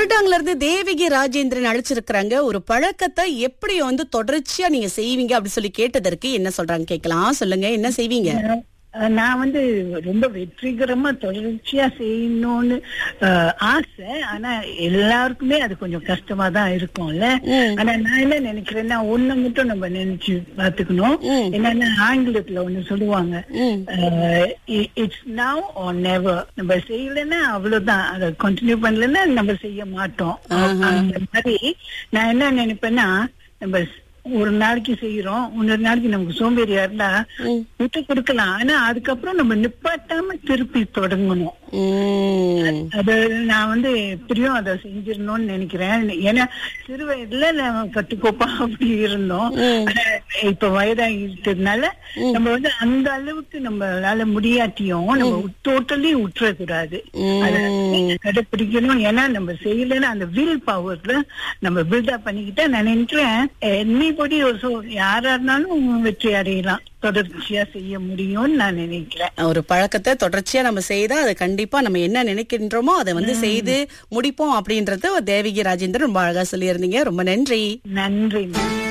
கல்டாங்ல இருந்து தேவிகி ராஜேந்திரன் அழைச்சிருக்கிறாங்க ஒரு பழக்கத்தை எப்படி வந்து தொடர்ச்சியா நீங்க செய்வீங்க அப்படி சொல்லி கேட்டதற்கு என்ன சொல்றாங்க கேட்கலாம் சொல்லுங்க என்ன செய்வீங்க அஹ் நான் வந்து ரொம்ப வெற்றிகரமா தொடர்ச்சியா செய்யணும்னு அஹ், ஆசை ஆனா எல்லாருக்குமே அது கொஞ்சம் கஷ்டமா தான் இருக்கும்ல ஆனா நான் என்ன நினைக்கிறேன்னா ஒண்ணு மட்டும் நம்ம நினைச்சு பாத்துக்கணும் என்னன்னா ஆங்கிலத்துல ஒண்ணு சொல்லுவாங்க இட்ஸ் நவ் ஆர் நெவர் நம்ம செய்யலைன்னா அவ்வளவுதான் அதை கண்டினியூ பண்ணலன்னா நம்ம செய்ய மாட்டோம் அந்த மாதிரி நான் என்ன நினைப்பேன்னா நம்ம ஒரு நாளைக்கு செய்யறோம் இன்னொரு நாளைக்கு நமக்கு சோம்பேறியா இருந்தா விட்டு கொடுக்கலாம் ஆனா அதுக்கப்புறம் நம்ம நிப்பாட்டாம திருப்பி தொடங்கணும் உம் அது நான் வந்து எப்படியும் அதை செஞ்சிடணும்னு நினைக்கிறேன் ஏன்னா சிறு வயதுல நான் கட்டுக்கோப்பா அப்படி இருந்தோம் ஆனா இப்ப வயதாகிட்டதுனால நம்ம வந்து அந்த அளவுக்கு நம்மளால முடியாட்டியும் நம்ம டோட்டலி விட்டுறக்கூடாது அதை கடைப்பிடிக்கணும் ஏன்னா நம்ம செய்யலைன்னா அந்த வில் பவர்ல நம்ம பில்டப் பண்ணிக்கிட்டா நான் நினைக்கிறேன் எனிபடி யாரா இருந்தாலும் வெற்றி அடையலாம் தொடர்ச்சியா செய்ய முடியும்னு நான் நினைக்கிறேன் ஒரு பழக்கத்தை தொடர்ச்சியா நம்ம செய்தா அது கண்டிப்பா நம்ம என்ன நினைக்கின்றோமோ அதை வந்து செய்து முடிப்போம் அப்படின்றது தேவிகி ராஜேந்திரன் ரொம்ப அழகா சொல்லியிருந்தீங்க ரொம்ப நன்றி நன்றி